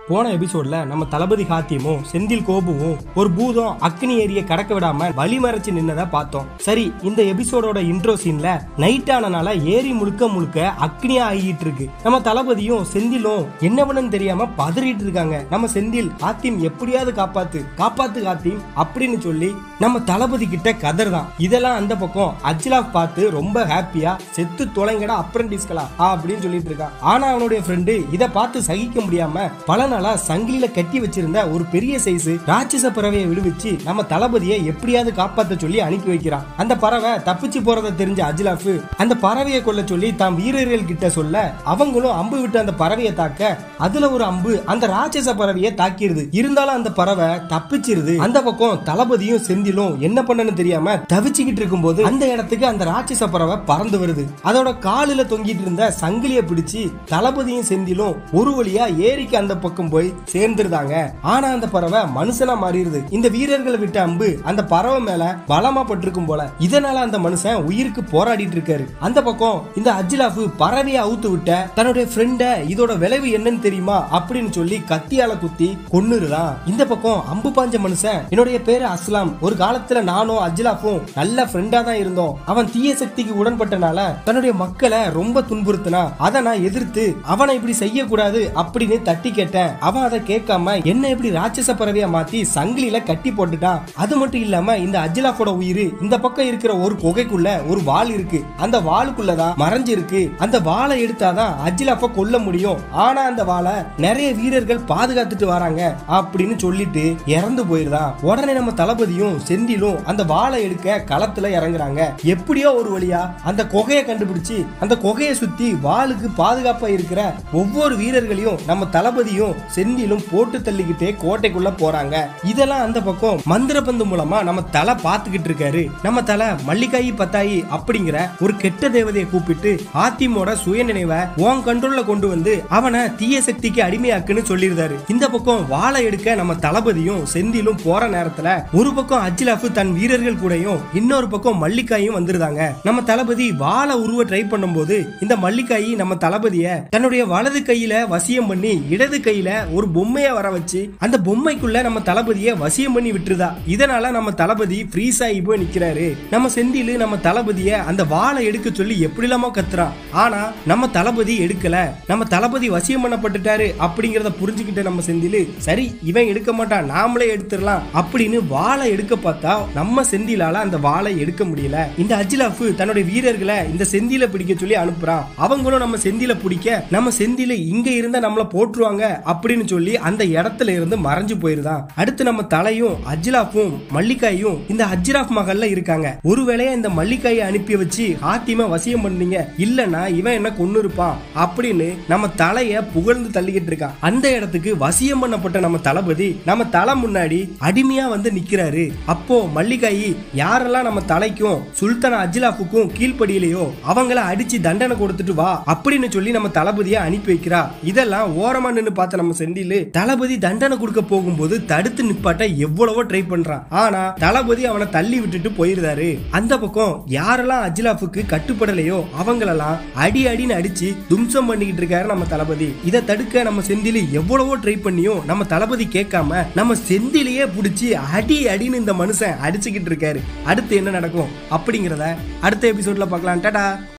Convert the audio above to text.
போன எபிசோட்ல நம்ம தளபதி காத்தியமும் செந்தில் கோபுவும் ஒரு பூதம் அக்னி ஏரியை கடக்க விடாம வழிமறைச்சு நின்னதை பார்த்தோம் சரி இந்த எபிசோடோட இன்ட்ரோ சீன்ல நைட் ஆனனால ஏரி முழுக்க முழுக்க அக்னியா ஆகிட்டு இருக்கு நம்ம தளபதியும் செந்திலும் என்ன பண்ணன்னு தெரியாம பதறிட்டு இருக்காங்க நம்ம செந்தில் காத்தியம் எப்படியாவது காப்பாத்து காப்பாத்து காத்தியம் அப்படின்னு சொல்லி நம்ம தளபதி கிட்ட கதர் தான் இதெல்லாம் அந்த பக்கம் அஜ்லாப் பார்த்து ரொம்ப ஹாப்பியா செத்து தொலைங்கடா அப்ரண்டிஸ்களா அப்படின்னு சொல்லிட்டு இருக்கான் ஆனா அவனுடைய ஃப்ரெண்டு இத பார்த்து சகிக்க முடியாம பல நாளா சங்கிலியில கட்டி வச்சிருந்த ஒரு பெரிய சைஸ் ராட்சச பறவையை விடுவிச்சு நம்ம தளபதியை எப்படியாவது காப்பாத்த சொல்லி அனுப்பி வைக்கிறான் அந்த பறவை தப்பிச்சு போறத தெரிஞ்ச அஜ்லாஃப் அந்த பறவையை கொல்ல சொல்லி தாம் வீரர்கள் கிட்ட சொல்ல அவங்களும் அம்பு விட்டு அந்த பறவையை தாக்க அதுல ஒரு அம்பு அந்த ராட்சச பறவையை தாக்கிடுது இருந்தாலும் அந்த பறவை தப்பிச்சிருது அந்த பக்கம் தளபதியும் செந்திலும் என்ன பண்ணனு தெரியாம தவிச்சுக்கிட்டு இருக்கும்போது அந்த இடத்துக்கு அந்த ராட்சச பறவை பறந்து வருது அதோட காலுல தொங்கிட்டு இருந்த சங்கிலிய பிடிச்சு தளபதியும் செந்திலும் ஒரு வழியா ஏரிக்கு அந்த பக்கம் போய் சேர்ந்துருதாங்க ஆனா அந்த பறவை மனுஷனா மாறிடுது இந்த வீரர்களை விட்ட அம்பு அந்த பறவை மேல பலமா பட்டிருக்கும் போல இதனால அந்த மனுஷன் உயிருக்கு போராடிட்டு இருக்காரு அந்த பக்கம் இந்த அஜ்லாஃப் பறவையை அவுத்து விட்ட தன்னுடைய ஃப்ரெண்ட இதோட விளைவு என்னன்னு தெரியுமா அப்படின்னு சொல்லி கத்தியால குத்தி கொன்னுருதான் இந்த பக்கம் அம்பு பாஞ்ச மனுஷன் என்னுடைய பேரு அஸ்லாம் ஒரு காலத்துல நானும் அஜ்லாஃபும் நல்ல ஃப்ரெண்டா தான் இருந்தோம் அவன் தீய சக்திக்கு உடன்பட்டனால தன்னுடைய மக்களை ரொம்ப துன்புறுத்தினா அதை நான் எதிர்த்து அவனை இப்படி செய்யக்கூடாது அப்படின்னு தட்டி கேட்டேன் அவன் அதை கேட்காம என்ன இப்படி ராட்சச பறவையா மாத்தி சங்கிலியில கட்டி போட்டுட்டான் அது மட்டும் இல்லாம இந்த அஜ்லாஃபோட உயிர் இந்த பக்கம் இருக்கிற ஒரு குகைக்குள்ள ஒரு வாள் இருக்கு அந்த வாளுக்குள்ளதான் மறைஞ்சு இருக்கு அந்த வாளை எடுத்தாதான் அஜ்லாஃப கொல்ல முடியும் ஆனா அந்த வாளை நிறைய வீரர்கள் பாதுகாத்துட்டு வராங்க அப்படின்னு சொல்லிட்டு இறந்து போயிருதான் உடனே நம்ம தளபதியும் செந்திலும் அந்த வாளை எடுக்க களத்துல இறங்குறாங்க எப்படியோ ஒரு வழியா அந்த குகையை கண்டுபிடிச்சு அந்த குகையை சுத்தி வாளுக்கு பாதுகாப்பா இருக்கிற ஒவ்வொரு வீரர்களையும் நம்ம தளபதியும் செந்திலும் போட்டு தள்ளிக்கிட்டே கோட்டைக்குள்ள போறாங்க இதெல்லாம் அந்த பக்கம் மந்திர பந்து மூலமா நம்ம தலை பார்த்துக்கிட்டு இருக்காரு நம்ம தலை மல்லிகாயி பத்தாயி அப்படிங்கிற ஒரு கெட்ட தேவதையை கூப்பிட்டு ஆத்திமோட சுயநினைவை உன் கண்ட்ரோல்ல கொண்டு வந்து அவனை தீய சக்திக்கு அடிமையாக்குன்னு சொல்லியிருந்தாரு இந்த பக்கம் வாளை எடுக்க நம்ம தளபதியும் செந்திலும் போற நேரத்துல ஒரு பக்கம் அஜ்லாஃப் தன் வீரர்கள் கூடயும் இன்னொரு பக்கம் மல்லிகாயும் வந்துருந்தாங்க நம்ம தளபதி வாளை உருவ ட்ரை பண்ணும்போது இந்த மல்லிகாயி நம்ம தளபதிய தன்னுடைய வலது கையில வசியம் பண்ணி இடது கையில ஒரு பொம்மைய வர வச்சு அந்த பொம்மைக்குள்ள நம்ம தளபதிய வசியம் பண்ணி விட்டுருதா இதனால நம்ம தளபதி ஃப்ரீஸ் ஆகி போய் நிக்கிறாரு நம்ம செந்திலு நம்ம தளபதிய அந்த வாளை எடுக்க சொல்லி எப்படிலாமோ கத்துறான் ஆனா நம்ம தளபதி எடுக்கல நம்ம தளபதி வசியம் பண்ணப்பட்டுட்டாரு அப்படிங்கறத புரிஞ்சுக்கிட்ட நம்ம செந்திலு சரி இவன் எடுக்க மாட்டான் நாமளே எடுத்துடலாம் அப்படின்னு வாளை எடுக்க பார்த்தா நம்ம செந்திலால அந்த வாளை எடுக்க முடியல இந்த அஜ்லாஃப் தன்னுடைய வீரர்களை இந்த செந்தில பிடிக்க சொல்லி அனுப்புறான் அவங்களும் நம்ம செந்தில பிடிக்க நம்ம செந்தில இங்க இருந்தா நம்மள போட்டுருவாங்க அப்படின்னு சொல்லி அந்த இடத்துல இருந்து மறைஞ்சு போயிருதான் அடுத்து நம்ம தலையும் அஜ்லாஃபும் மல்லிகாயும் இந்த அஜ்ராஃப் மகல்ல இருக்காங்க ஒருவேளையா இந்த மல்லிகாயை அனுப்பி வச்சு ஹாத்திமா வசியம் பண்ணீங்க இல்லனா இவன் என்ன கொன்னு இருப்பான் அப்படின்னு நம்ம தலைய புகழ்ந்து தள்ளிக்கிட்டு இருக்கான் அந்த இடத்துக்கு வசியம் பண்ணப்பட்ட நம்ம தளபதி நம்ம தலை முன்னாடி அடிமையா வந்து நிக்கிறாரு அப்போ மல்லிகாயி யாரெல்லாம் நம்ம தலைக்கும் சுல்தான் அஜ்லாஃபுக்கும் கீழ்ப்படியிலையோ அவங்கள அடிச்சு தண்டனை கொடுத்துட்டு வா அப்படின்னு சொல்லி நம்ம தளபதியை அனுப்பி வைக்கிறா இதெல்லாம் ஓரமா நின்னு பார்த்த நம்ம செந்திலு தளபதி தண்டனை கொடுக்க போகும்போது தடுத்து நிப்பாட்ட எவ்வளவோ ட்ரை பண்றான் ஆனா தளபதி அவனை தள்ளி விட்டுட்டு போயிருந்தாரு அந்த பக்கம் யாரெல்லாம் அஜ்லாஃபுக்கு கட்டுப்படலையோ அவங்களெல்லாம் அடி அடின்னு அடிச்சு தும்சம் பண்ணிக்கிட்டு இருக்காரு நம்ம தளபதி இதை தடுக்க நம்ம செந்திலு எவ்வளவோ ட்ரை பண்ணியும் நம்ம தளபதி கேட்காம நம்ம செந்திலையே பிடிச்சி அடி அடின்னு இந்த மனுஷன் அடிச்சுக்கிட்டு இருக்காரு அடுத்து என்ன நடக்கும் அப்படிங்கிறத அடுத்த எபிசோட்ல பார்க்கலாம் டாடா